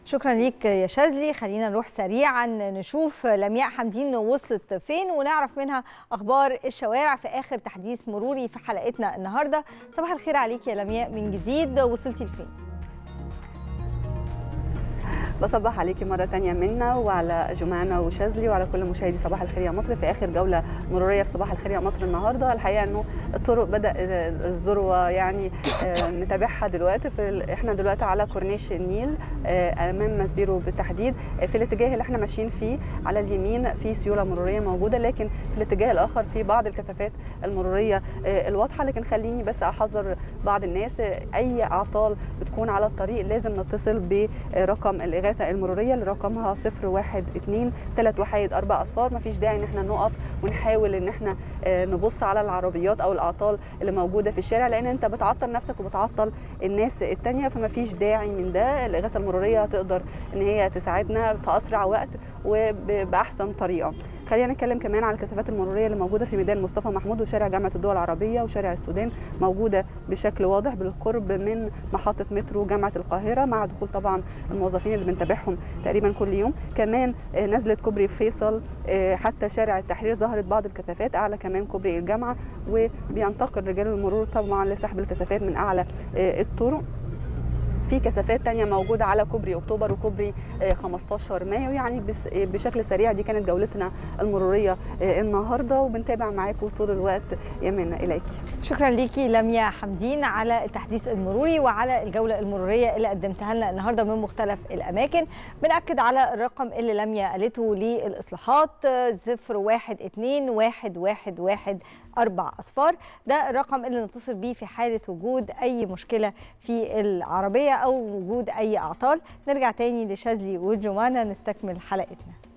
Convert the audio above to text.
شكرا ليك يا شاذلي خلينا نروح سريعا نشوف لمياء حمدين وصلت فين ونعرف منها اخبار الشوارع في اخر تحديث مروري في حلقتنا النهارده صباح الخير عليك يا لمياء من جديد وصلتي لفين بصبح عليكي مرة تانية منا وعلى جمانة وشاذلي وعلى كل مشاهدي صباح الخير يا مصر في آخر جولة مرورية في صباح الخير يا مصر النهاردة الحقيقة أنه الطرق بدأ الذروة يعني نتابعها دلوقتي في احنا دلوقتي على كورنيش النيل أمام مسبيرو بالتحديد في الاتجاه اللي احنا ماشيين فيه على اليمين في سيولة مرورية موجودة لكن في الاتجاه الآخر في بعض الكثافات المرورية الواضحة لكن خليني بس أحذر بعض الناس أي أعطال بتكون على الطريق لازم نتصل برقم الإغاثة الإغاثة المرورية اللي رقمها 012 3 وحيد أربع أصفار مفيش داعي إن احنا نقف ونحاول إن احنا نبص على العربيات أو الأعطال اللي موجودة في الشارع لأن أنت بتعطل نفسك وبتعطل الناس التانية فمفيش داعي من ده الإغاثة المرورية تقدر إن هي تساعدنا في أسرع وقت وبأحسن طريقة خلينا نتكلم كمان عن الكثافات المروريه اللي موجوده في ميدان مصطفى محمود وشارع جامعه الدول العربيه وشارع السودان موجوده بشكل واضح بالقرب من محطه مترو جامعه القاهره مع دخول طبعا الموظفين اللي بنتابعهم تقريبا كل يوم كمان نزله كوبري فيصل حتى شارع التحرير ظهرت بعض الكثافات اعلى كمان كوبري الجامعه وبينتقل رجال المرور طبعا لسحب الكثافات من اعلى الطرق في كثافات تانية موجودة على كوبري أكتوبر وكوبري 15 مايو يعني بشكل سريع دي كانت جولتنا المرورية النهاردة وبنتابع معاكم طول الوقت يا منى إليكي شكرا ليكي لميا حمدين على التحديث المروري وعلى الجولة المرورية اللي قدمتها لنا النهاردة من مختلف الأماكن بنأكد على الرقم اللي لميا قالته للإصلاحات 012 أربع أصفار ده الرقم اللي نتصل بيه في حالة وجود أي مشكلة في العربية أو وجود أي أعطال نرجع تاني لشاذلي وجوانا نستكمل حلقتنا